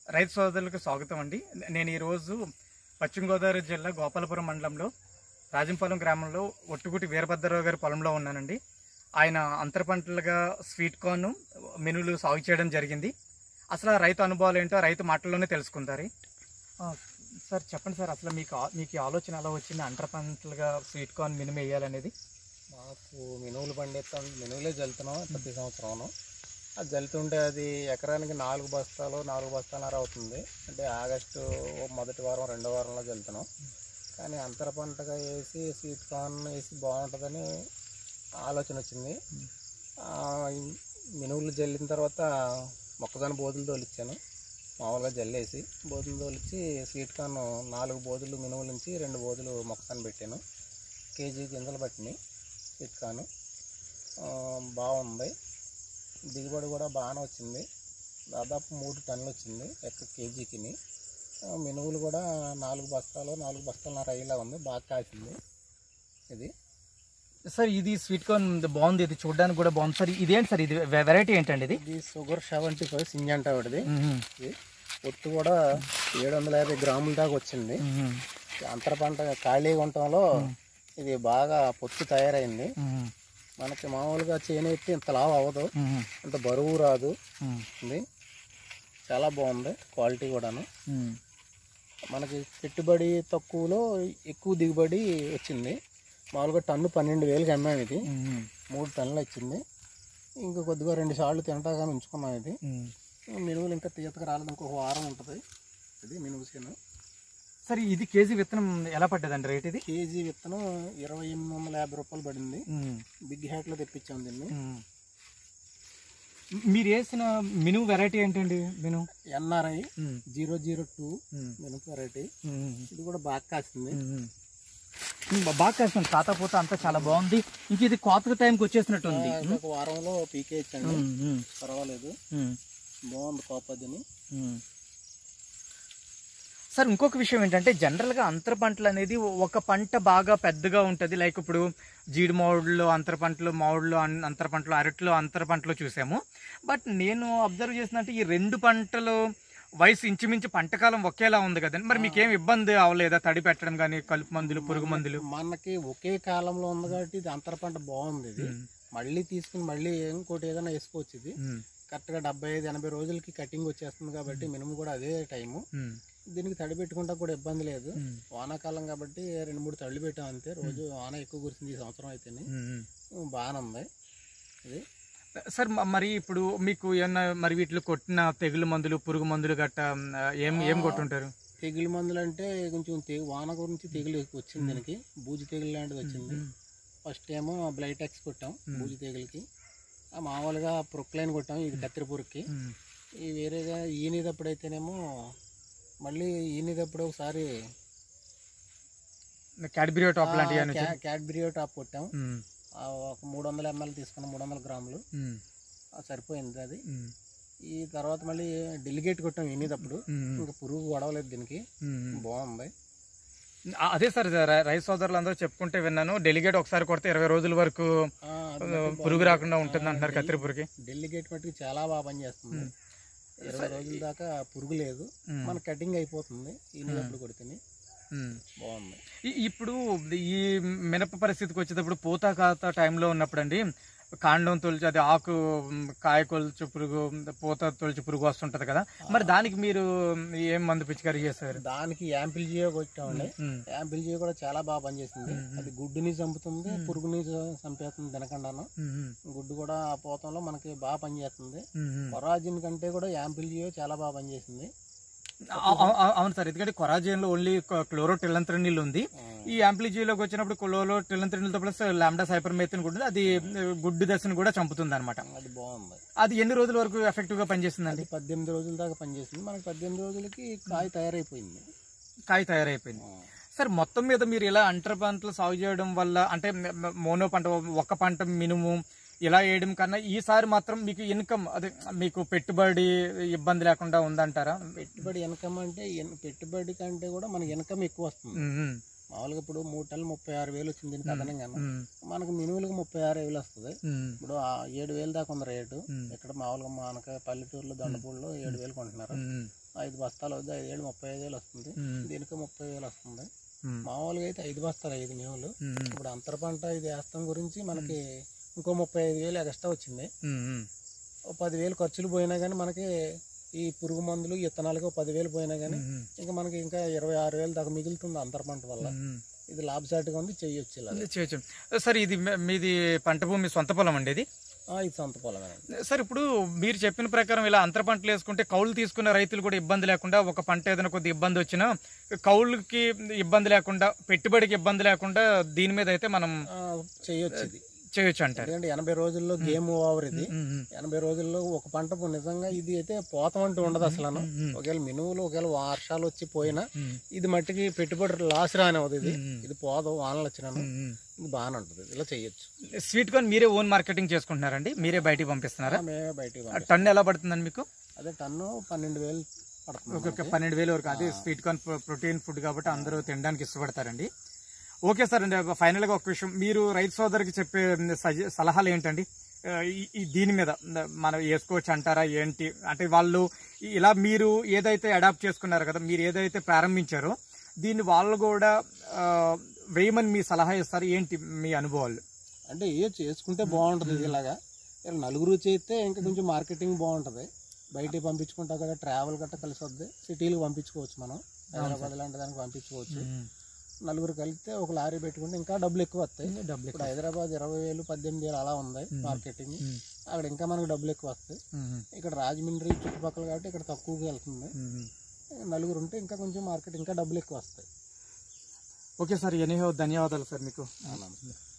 రైతు సోదరులకు స్వాగతం అండి నేను ఈరోజు పశ్చిమ గోదావరి జిల్లా గోపాలపురం మండలంలో రాజంపాలెం గ్రామంలో ఒట్టుగుటి వీరభద్రరావు గారి పొలంలో ఉన్నానండి ఆయన అంతర పంటలుగా స్వీట్ కార్న్ మెనులు సాగు చేయడం జరిగింది అసలు ఆ రైతు అనుభవాలు ఏంటో ఆ రైతు మాటల్లోనే తెలుసుకుంటారు ఆ, సార్ చెప్పండి సార్ అసలు మీకు ఆ- మీకు ఈ ఆలోచన ఎలా వచ్చింది అంతర పంటలుగా స్వీట్ కార్న్ మినుము వేయాలనేది మాకు మినువులు పండిస్తాం మినువులే జల్లుతున్నాం ప్రతి సంవత్సరం అది జల్లుతుంటే అది ఎకరానికి నాలుగు బస్తాలు నాలుగు బస్తాలన్నర అవుతుంది అంటే ఆగస్టు మొదటి వారం రెండో వారంలో జల్లుతున్నాం కానీ అంతర పంటగా వేసి స్వీట్ కార్న్ వేసి బాగుంటుందని ఆలోచన వచ్చింది ఆ, ఈ మినువులు జల్లిన తర్వాత మొక్కజొన్న బోధులు తోలిచ్చాను మామూలుగా జల్లేసి బోధులు తోలిచ్చి స్వీట్ కార్న్ నాలుగు బోధులు మినువుల నుంచి రెండు బోధులు మొక్కజొన్న పెట్టాను కేజీ గింజలు పట్టినాయి స్వీట్ కార్న్ ఆ, బాగుంది దిగుబడి కూడా బాగానే వచ్చింది దాదాపు మూడు టన్నులు వచ్చింది ఎక్క కేజీకిని ఆ, మినువులు కూడా నాలుగు బస్తాలు నాలుగు బస్తాలన్నర అయ్యేలా ఉంది బాగా కాసింది ఇది సార్ ఇది స్వీట్ కార్న్ బాగుంది ఇది చూడడానికి కూడా బాగుంది సార్ ఇదేంటి సార్ ఇది వెరైటీ ఏంటండి ఇది ఇది షుగర్ సెవెంటీ ఫైవ్ సింజంటా ఒకటిది మ్మ్. ఇది ఒట్టు కూడా ఏడు వందల యాభై గ్రాముల దాకా వచ్చింది మ్మ్. అంతర పంట ఖాళీగా ఉండటంలో ఇది బాగా పొత్తు తయారైంది మ్మ్. మనకి మామూలుగా చేనేత్తి ఇంత లావు అవ్వదు మ్మ్. ఇంత బరువు రాదు మ్మ్. ఉంది చాలా బాగుంది క్వాలిటీ కూడాను మ్మ్. మనకి పెట్టుబడి తక్కువలో ఎక్కువ దిగుబడి వచ్చింది మామూలుగా టన్ను పన్నెండు వేలకి అమ్మాము ఇది మ్మ్. మూడు టన్నులు వచ్చింది ఇంకా కొద్దిగా రెండు సార్లు తింటాగానే ఉంచుకున్నాం ఇది మ్మ్. మినువులు ఇంకా తీతకు రాలేదు ఇంకొక వారం ఉంటుంది ఇది మినుము చేను సార్ ఇది కేజీ విత్తనం ఎలా పడ్డదండి రేట్ ఇది కేజీ విత్తనం ఇరవై ఎనిమిది వందల యాభై రూపాయలు పడింది మ్మ్. బిగ్ హ్యాట్లో తెప్పించాం దీన్ని మ్మ్. మీరు వేసిన మినుము వెరైటీ ఏంటండి మినుము ఎన్ఆర్ఐ మ్మ్. జీరో జీరో టూ మ్మ్. మినుము వెరైటీ మ్మ్. ఇది కూడా బాగా కాసింది మ్మ్. బా- బాగా కాస్తుంది ఖాతా పూత అంతా చాలా బాగుంది ఇంక ఇది కోతక టైంకి వచ్చేసినట్టుంది ఇంకొక వారంలో పీకే ఇచ్చండి మ్మ్. మ్మ్. పర్వాలేదు మ్మ్. బాగుంది కోపదిని మ్మ్. సార్ ఇంకొక విషయం ఏంటంటే జనరల్గా అంతర పంటలు అనేది ఒక పంట బాగా పెద్దగా ఉంటుంది లైక్ ఇప్పుడు జీడి మామిడిలో అంతర పంటలు మామిడిలో అన్- అంతర పంటలు అరటిలో అంతర పంటలు చూసాము బట్ నేను అబ్జర్వ్ చేసినట్టు ఈ రెండు పంటలు వయసు ఇంచుమించు పంటకాలం ఒకేలా ఉంది కదండి మరి మీకేం ఇబ్బంది అవ్వలేదా తడి పెట్టడం కానీ కలుపు మందులు పురుగు మందులు మనకి ఒకే కాలంలో ఉంది కాబట్టి ఇది అంతర పంట బాగుంది ఇది మళ్ళీ తీసుకుని మళ్ళీ ఇంకోటి ఏదైనా వేసుకోవచ్చు ఇది మ్మ్. కరెక్ట్గా డెబ్బై ఐదు ఎనభై రోజులకి కటింగ్ వచ్చేస్తుంది కాబట్టి మినిమం కూడా అదే టైము మ్మ్. దీనికి తడి పెట్టుకుంటా కూడా ఇబ్బంది లేదు మ్మ్. వానాకాలం కాబట్టి రెండు మూడు తళ్ళు పెట్టాం అంతే రోజు వాన ఎక్కువ కురిసింది ఈ సంవత్సరం అయితేనే మ్మ్. బాగానే ఉంది ఇది సార్ మ- మరి ఇప్పుడు మీకు ఏమన్నా మరి వీటిలో కొట్టిన తెగులు మందులు పురుగు మందులు గట్ట ఆ, ఏం ఏం కొట్టుంటారు తెగులు మందులు అంటే కొంచెం తెగు వాన గురించి తెగులు ఎక్కువ వచ్చింది దీనికి బూజు తెగులు లాంటిది వచ్చింది ఫస్ట్ ఏమో బ్లైటెక్స్ కొట్టాం బూజు తెగులకి ఆ మామూలుగా ప్రొక్లైన్ కొట్టాం ఇది కత్తిరి పురుగుకి మ్మ్. ఈ వేరేగా ఈనేటప్పుడు అయితేనేమో మళ్ళీ ఈనేటప్పుడు ఒకసారి క్యాడ్బరియో టాప్ లాంటివి అని క్యా- క్యాడ్బరియో టాప్ కొట్టాం మ్మ్. ఆ ఒక మూడు వందల ఎంఎల్ తీసుకున్నాం మూడు వందల గ్రాములు మ్మ్. ఆ సరిపోయింది అది మ్మ్. ఈ తర్వాత మళ్ళీ డెలిగేట్ కొట్టాం ఈనేటప్పుడు మ్మ్. ఇంకా పురుగు గొడవలేదు దీనికి మ్మ్. బాగుంది ఆ, అదే సార్ రై- రైతు సోదరులు అందరూ చెప్పుకుంటే విన్నాను డెలిగేట్ ఒకసారి కొడితే ఇరవై రోజుల వరకు ఆ, అది ఆ, పురుగు రాకుండా ఉంటుంది అంటున్నారు కత్తిరి పురుగు డెలిగేట్ మట్టుకు చాలా బాగా పనిచేస్తుంది ఇరవై రోజుల దాకా పురుగు లేదు మ్మ్. మన కటింగ్ అయిపోతుంది ఈనేటప్పుడు కొడితేనే మ్మ్. బాగుంది ఈ- ఇప్పుడు ఈ మినప పరిస్థితికి వచ్చేటప్పుడు పూత కాత టైంలో ఉన్నప్పుడు అండి కాండం తొలిచి అది ఆకు మ్, కాయ కొలుచు పురుగు పూత తొలిచి పురుగు వస్తుంటది కదా మరి దానికి మీరు ఏం మందు పిచికారీ చేశారు దానికి యాంపిల్ జియో కొట్టామండి మ్మ్. యాంపిల్ జియో కూడా చాలా బాగా పనిచేస్తుంది అది గుడ్డుని చంపుతుంది పురుగుని చ- చంపేస్తుంది తినకుండాను మ్మ్. గుడ్డు కూడా ఆ పోతంలో మనకి బాగా పనిచేస్తుంది మ్మ్. కొరాజిన్ కంటే కూడా యాంపిల్ జియో చాలా బాగా పనిచేసింది అ- అ- అ- అవును సార్ ఎందుకంటే కొరాజిన్ లో ఓన్లీ క్లోరో టిల్లంత్రనిల్ ఉంది ఈ యాంప్లిజీలోకి వచ్చినప్పుడు క్లోరో టిల్లంత్రనిల్ తో ప్లస్ లాండా సైపర్ మెథిన్ కూడా అది గుడ్డు దశను కూడా చంపుతుంది అనమాట అది బాగుంది అది ఎన్ని రోజుల వరకు ఎఫెక్టివ్ గా పనిచేస్తుందండి అది పద్దెనిమిది రోజుల దాకా పనిచేసింది మనకి పద్దెనిమిది రోజులకి కాయ తయారైపోయింది కాయ తయారైపోయింది సార్ మొత్తం మీద మీరు ఇలా అంటర్ పంటలు సాగు చేయడం వల్ల అంటే మ- మ- మోనో పంట ఒక పంట మినుము ఇలా వేయడం కన్నా ఈసారి మాత్రం మీకు ఇన్కమ్ అదే మీకు పెట్టుబడి ఇబ్బంది లేకుండా ఉందంటారా పెట్టుబడి ఇన్కమ్ అంటే ఇన్- పెట్టుబడి కంటే కూడా మనకి ఇన్కమ్ ఎక్కువ వస్తుంది మ్మ్. మామూలుగా ఇప్పుడు మూడు టన్నులు ముప్పై ఆరు వేలు వచ్చింది దీనికి అదనంగా మ్మ్. మనకు మినువులకు ముప్పై ఆరు వేలు వస్తుంది మ్మ్. ఇప్పుడు ఆ ఏడు వేలు దాకా ఉంది రేటు మ్మ్. ఇక్కడ మామూలుగా మనకి పల్లెటూరులో దండపూడిలో ఏడు వేలు కొంటున్నారు మ్మ్. ఐదు బస్తాలు అవుతుంది ఐదు వేలు ముప్పై ఐదు వేలు వస్తుంది మ్మ్. దీనికి ముప్పై వేలు వస్తుంది మ్మ్. మామూలుగా అయితే ఐదు బస్తాలు ఐదు మేములు మ్మ్. ఇప్పుడు అంతర పంట ఇది వేస్తాం గురించి మనకి ఇంకో ముప్పై ఐదు వేలు ఎక్స్ట్రా వచ్చింది మ్మ్. ఓ పదివేలు ఖర్చులు పోయినా కానీ మనకి ఈ పురుగు మందులు విత్తనాలకి ఓ పదివేలు పోయినా కానీ మ్మ్. ఇంకా మనకి ఇంకా ఇరవై ఆరు వేలు దాకా మిగులుతుంది అంతర పంట వల్ల మ్మ్. ఇది లాభసాటిగా ఉంది చెయ్యొచ్చు ఇలా చేయొచ్చు సార్ ఇది మీ- మీది పంట భూమి సొంత పొలం అండి ఇది ఆ, ఇది సొంత పొలమేనండి సార్ ఇప్పుడు మీరు చెప్పిన ప్రకారం ఇలా అంతర పంటలు వేసుకుంటే కౌలు తీసుకున్న రైతులు కూడా ఇబ్బంది లేకుండా ఒక పంట ఏదైనా కొద్ది ఇబ్బంది వచ్చినా కౌలుకి ఇబ్బంది లేకుండా పెట్టుబడికి ఇబ్బంది లేకుండా దీని మీద అయితే మనం ఆ, చెయ్యొచ్చు ఇది చేయొచ్చు అంటారు ఎందుకంటే ఎనభై రోజుల్లో గేమ్ ఓవర్ ఇది మ్మ్. ఎనభై రోజుల్లో ఒక పంట నిజంగా ఇది అయితే పోతం అంటూ ఉండదు అసలు ఒకవేళ మినువులు ఒకవేళ వర్షాలు వచ్చి పోయినా మ్మ్. ఇది మట్టికి పెట్టుబడి లాస్ రానివ్వదు ఇది మ్మ్. ఇది పోదు వానలు వచ్చినాను మ్మ్. ఇది బాగానే ఉంటుంది ఇలా చెయ్యొచ్చు స్వీట్ కార్న్ మీరే ఓన్ మార్కెటింగ్ చేసుకుంటున్నారండి మీరే బయటికి పంపిస్తున్నారా మేమే బయటికి ఆ పంపిస్తాం. టన్ను ఎలా పడుతుందండి మీకు అదే టన్ను పన్నెండు వేలు పడుతుంది ఒక్కొక్క పన్నెండు వేల వరకు అదే sweet corn pro- protein food కాబట్టి అందరూ తినడానికి ఇష్టపడతారండి ఓకే సార్ అండి ఫైనల్ గా ఒక విషయం మీరు రైతు సోదరికి చెప్పే సజె సలహాలు ఏంటండి ఆ, ఈ- ఈ దీని మీద మనం వేసుకోవచ్చు అంటారా ఏంటి అంటే వాళ్ళు ఇలా మీరు ఏదైతే అడాప్ట్ చేసుకున్నారో కదా మీరు ఏదైతే ప్రారంభించారో దీన్ని వాళ్ళు కూడా ఆ, వేయమని మీ సలహా ఇస్తారు ఏంటి మీ అనుభవాలు అంటే ఏ చేసుకుంటే బాగుంటుంది ఇది ఇలాగా ఇలా నలుగురు చేస్తే ఇంకా కొంచెం మార్కెటింగ్ బాగుంటుంది బయటికి పంపించుకుంటా కదా ట్రావెల్ గట్రా కలిసి వద్ది సిటీలకు పంపించుకోవచ్చు మనం హైదరాబాద్ లాంటి దానికి పంపించుకోవచ్చు నలుగురు కలిస్తే ఒక లారీ పెట్టుకుంటే ఇంకా డబ్బులు ఎక్కువ వస్తాయి డబ్బులు ఇప్పుడు హైదరాబాద్ ఇరవై వేలు పద్దెనిమిది వేలు అలా ఉంది మార్కెటింగ్ అక్కడ ఇంకా మనకు డబ్బులు ఎక్కువ వస్తాయి ఇక్కడ రాజమండ్రి చుట్టుపక్కల కాబట్టి ఇక్కడ తక్కువగా వెళ్తుంది నలుగురు ఉంటే ఇంకా కొంచెం మార్కెట్ ఇంకా డబ్బులు ఎక్కువ వస్తాయి ఓకే సార్ ఎనీహో ధన్యవాదాలు సార్ మీకు ఆ, నమస్తే